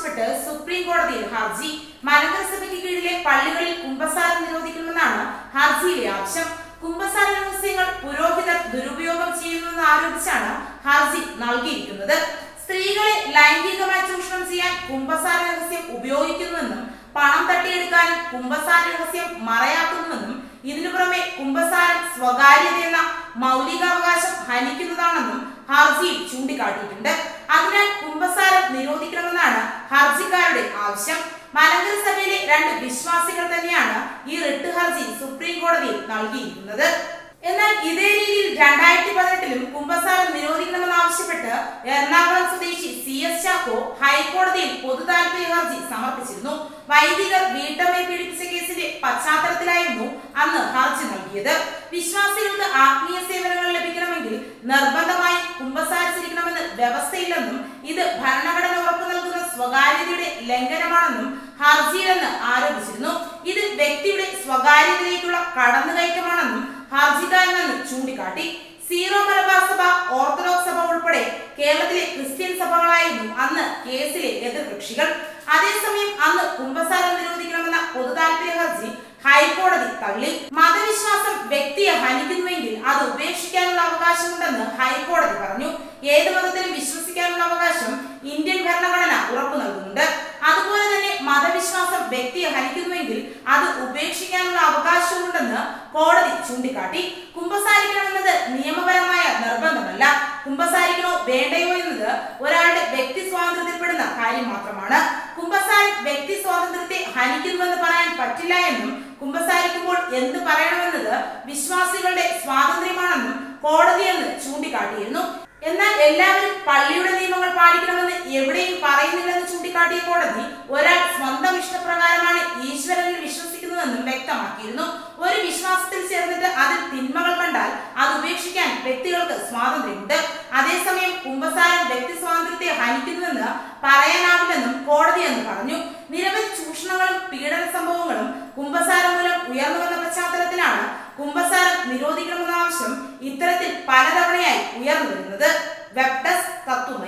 ആവശ്യപ്പെട്ട് സുപ്രീം കോടതിയിൽ ഹർജി മലങ്കര സഭയ്ക്ക് കീഴിലെ പള്ളികളിൽ കുംഭസാരം നിരോധിക്കണമെന്നാണ് ഹർജിയിലെ ആവശ്യം കുംഭസാര രഹസ്യങ്ങൾ പുരോഹിതർ ദുരുപയോഗം ചെയ്യുന്നുവെന്ന് ആരോപിച്ചാണ് ഹർജി നൽകിയിരിക്കുന്നത് സ്ത്രീകളെ ലൈംഗികമായി ചൂഷണം ചെയ്യാൻ കുംഭസാര രഹസ്യം ഉപയോഗിക്കുന്നുവെന്നും പണം തട്ടിയെടുക്കാനും കുംഭസാര രഹസ്യം മറയാക്കുന്നുവെന്നും ഇതിനു പുറമെ കുംഭസാരം സ്വകാര്യതയെന്ന മൗലികാവകാശം ഹനിക്കുന്നതാണെന്നും ഹർജിയിൽ ചൂണ്ടിക്കാട്ടിയിട്ടുണ്ട് അതിനാൽ കുംഭസാരം നിരോധിക്കണമെന്നാണ് ഹർജിക്കാരുടെ ആവശ്യം മലങ്കര സഭയിലെ രണ്ട് വിശ്വാസികൾ തന്നെയാണ് ഈ റിട്ട് ഹർജി സുപ്രീം കോടതിയിൽ നൽകിയിരിക്കുന്നത് എന്നാൽ ഇതേ രീതിയിൽ രണ്ടായിരത്തി പതിനെട്ടിലും കുംഭസാരം നിരോധിക്കണമെന്നാവശ്യപ്പെട്ട് എറണാകുളം സ്വദേശി സി എസ് ചാക്കോ ഹൈക്കോടതിയിൽ പൊതു താൽപര്യ ഹർജി സമർപ്പിച്ചിരുന്നു വൈദികർ വീട്ടമ്മയെ പീഡിപ്പിച്ച കേസിന്റെ പശ്ചാത്തലത്തിലായിരുന്നു അന്ന് ഹർജി നൽകിയത് വിശ്വാസികൾക്ക് ആത്മീയ സേവനങ്ങൾ ലഭിക്കണമെങ്കിൽ നിർബന്ധമായി കുംഭസാരിച്ചിരിക്കണമെന്ന് വ്യവസ്ഥയില്ലെന്നും ഇത് ഭരണഘടന ഉറപ്പു നൽകുന്ന സ്വകാര്യതയുടെ ലംഘനമാണെന്നും ഹർജിയിലെന്ന് ആരോപിച്ചിരുന്നു ഇത് വ്യക്തിയുടെ സ്വകാര്യതയിലേക്കുള്ള കടന്നുകയറ്റമാണെന്നും ഹർജിക്കാരനെന്ന് ചൂണ്ടിക്കാട്ടി സീറോ മലബാർ സഭ ഓർത്തഡോക്സ് സഭ ഉൾപ്പെടെ കേരളത്തിലെ ക്രിസ്ത്യൻ സഭകളായിരുന്നു അന്ന് കേസിലെ എതിർകക്ഷികൾ അതേസമയം അന്ന് കുംഭസാരം നിരോധിക്കണമെന്ന പൊതു താൽപര്യ ഹർജി ഹൈക്കോടതി തള്ളി മതവിശ്വാസം വ്യക്തിയെ ഹനിക്കുന്നുവെങ്കിൽ അത് ഉപേക്ഷിക്കാനുള്ള അവകാശമുണ്ടെന്ന് ഹൈക്കോടതി പറഞ്ഞു ഏത് മതത്തിലും വിശ്വസിക്കാനുള്ള അവകാശം ഇന്ത്യൻ ഭരണഘടന ഉറപ്പു നൽകുന്നുണ്ട് അതുപോലെ തന്നെ മതവിശ്വാസം വ്യക്തിയെ ഹനിക്കുന്നുവെങ്കിൽ അത് ഉപേക്ഷിക്കാനുള്ള അവകാശമുണ്ടെന്ന് കോടതി ചൂണ്ടിക്കാട്ടി കുംഭസാരിക്കണമെന്നത് നിയമപരമായ നിർബന്ധമല്ല കുംഭസാരിക്കണോ വേണ്ടയോ എന്നത് ഒരാളുടെ വ്യക്തി സ്വാതന്ത്ര്യത്തിൽപ്പെടുന്ന കാര്യം മാത്രമാണ് കുംഭസാരം വ്യക്തി സ്വാതന്ത്ര്യത്തെ ഹനിക്കുന്നുവെന്ന് പറയാൻ പറ്റില്ല എന്നും കുംഭസാരിക്കുമ്പോൾ എന്ത് പറയണമെന്നത് വിശ്വാസികളുടെ സ്വാതന്ത്ര്യമാണെന്നും കോടതിയെന്ന് ചൂണ്ടിക്കാട്ടിയിരുന്നു എന്നാൽ എല്ലാവരും പള്ളിയുടെ നിയമങ്ങൾ പാലിക്കണമെന്ന് എവിടെയും പറയുന്നില്ലെന്ന് ചൂണ്ടിക്കാട്ടിയ കോടതി ഒരാൾ സ്വന്തം ഇഷ്ടപ്രകാരമാണ് ഈശ്വരനിൽ വിശ്വസിക്കുന്നതെന്നും വ്യക്തമാക്കിയിരുന്നു ഒരു വിശ്വാസത്തിൽ ചേർന്നിട്ട് അതിൽ തിന്മകൾ കണ്ടാൽ അത് ഉപേക്ഷിക്കാൻ വ്യക്തികൾക്ക് സ്വാതന്ത്ര്യമുണ്ട് അതേസമയം കുംഭസാരം വ്യക്തി സ്വാതന്ത്ര്യത്തെ ഹനിക്കുന്നുവെന്ന് പറയാനാവില്ലെന്നും കോടതി എന്ന് പറഞ്ഞു നിരവധി ചൂഷണങ്ങളും പീഡന സംഭവങ്ങളും കുംഭസാരം മൂലം ഉയർന്നു വന്ന പശ്ചാത്തലത്തിലാണ് കുംഭസാരം നിരോധിക്കണമെന്ന ആവശ്യം ഇത്തരത്തിൽ പലതവണയായി ഉയർന്നു വരുന്നത് വെബ് ഡെസ്ക് തത്വ